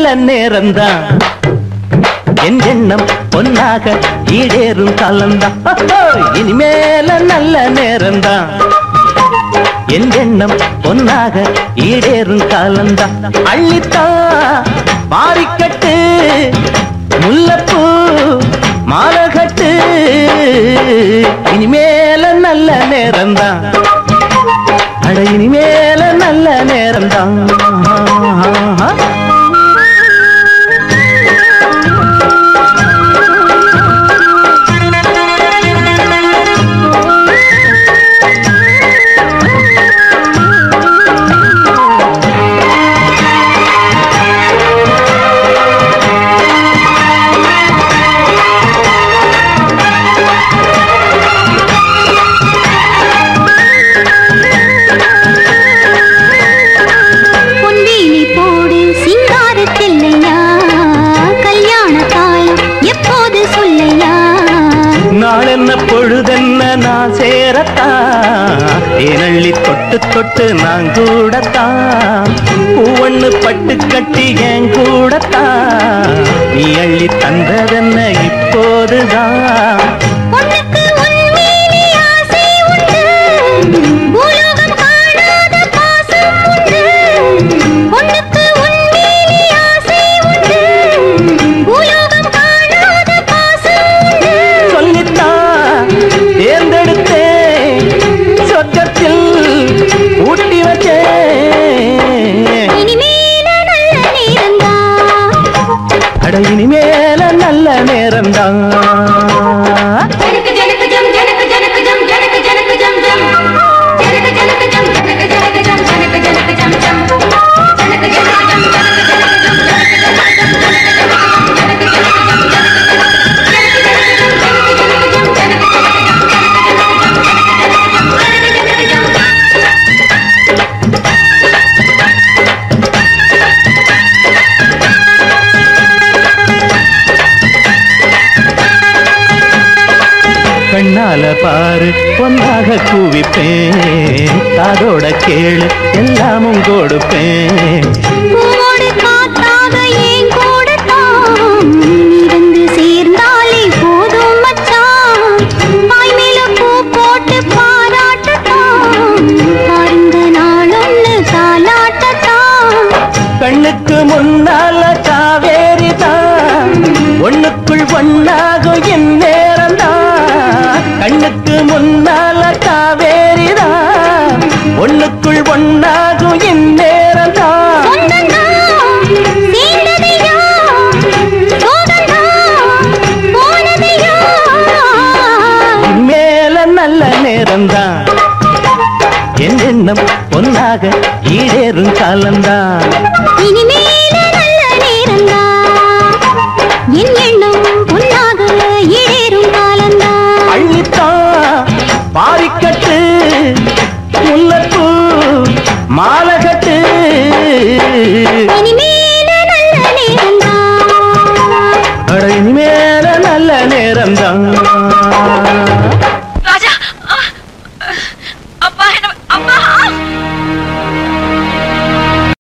நல்ல நேரம்தான் என் எண்ணம் பொன்னாக ஈடேறும் காலம்தான் ஓஹோ, இனிமேல நல்ல நேரம்தான் என் எண்ணம் பொன்னாக ஈடேறும் காலம்தான் அள்ளித்தா மாறிக்கட்டு முல்லப்பூ மாலகட்டு இனிமேல நல்ல நேரம்தான் அட இனிமேல நல்ல நேரம்தான் பொன்வேலி போடு சிங்கார செல்லையா கல்யாண காலம் எப்போது சொல்லையா நாளென்ன பொழுதென்ன நான் சேரத்தான் தேனள்ளி தொட்டு தொட்டு நான் கூடத்தான் பூவண்ணு பட்டு கட்டி என் கூடத்தான் நீ அள்ளி தந்ததென்ன இப்போதுதான் பொண்ணுக்கு உன் மீது ஆசை உண்டு பூலோகம் காணாத பாசம் உண்டு பொண்ணுக்கு உன் மீது ஆசை உண்டு பூலோகம் காணாத பாசம் உண்டு சொல்லித்தான் தேர்ந்தெடுத்தேன் சொர்க்கத்தில் ஊட்டி வச்சேன் இனிமேல நல்ல நேரம்தான் அட இனிமேல நல்ல நேரம்தான் ஜனக்கு ஜனக்கு ஜம் ஜனக்கு ஜனக்கு ஜம் ஜனக்கு ஜனக்கு ஜம் ஜம் ஜனக்கு ஜனக்கு ஜம் ஜனக்கு ஜனக்கு ஜம் ஜனக்கு ஜனக்கு ஜம் ஜம் ஜனக்கு ஜனக்கு ஜம் ஜனக்கு ஜனக்கு ஜம் ஜனக்கு ஜனக்கு ஜம் ஜனக்கு ஜனக்கு ஜம் கண்ணால பாரு பொன்னாக கூவிப்பேன் காதோட கேளு எல்லாமும் கொடுப்பேன் பூவோடு காத்தாக ஏன் கூடத்தான் நீ வந்து சேர்ந்தாலே போதும் மச்சான் பாய் மேல பூ போட்டு பாராட்டத்தான் பாருங்க நாளொன்னு தாலாட்டத்தான் கண்ணுக்கு முன்னால காவேரி தான் ஒண்ணுக்குள் ஒண்ணாகும் என் நேரம் தான் கண்ணுக்கு முன்னால காவேரி தான் ஒண்ணுக்குள் ஒண்ணாகும் என் நேரம் தான் சொந்தந்தான் சேர்ந்ததையா சோகந்தான் போனதையா மேல நல்ல நேரம் தான் என் எண்ணம் பொன்னாக ஈடேறும் காலம்தான் இனிமேல நல்ல நேரம்தான் என் எண்ணம் பொன்னாக ஏறும் காலம்தான் அள்ளித்தான் பாரிக்கட்டு முல்லப்பூ மாலகட்டு இனிமேல நல்ல நேரம்தான் அட இனிமேல நல்ல நேரம்தான்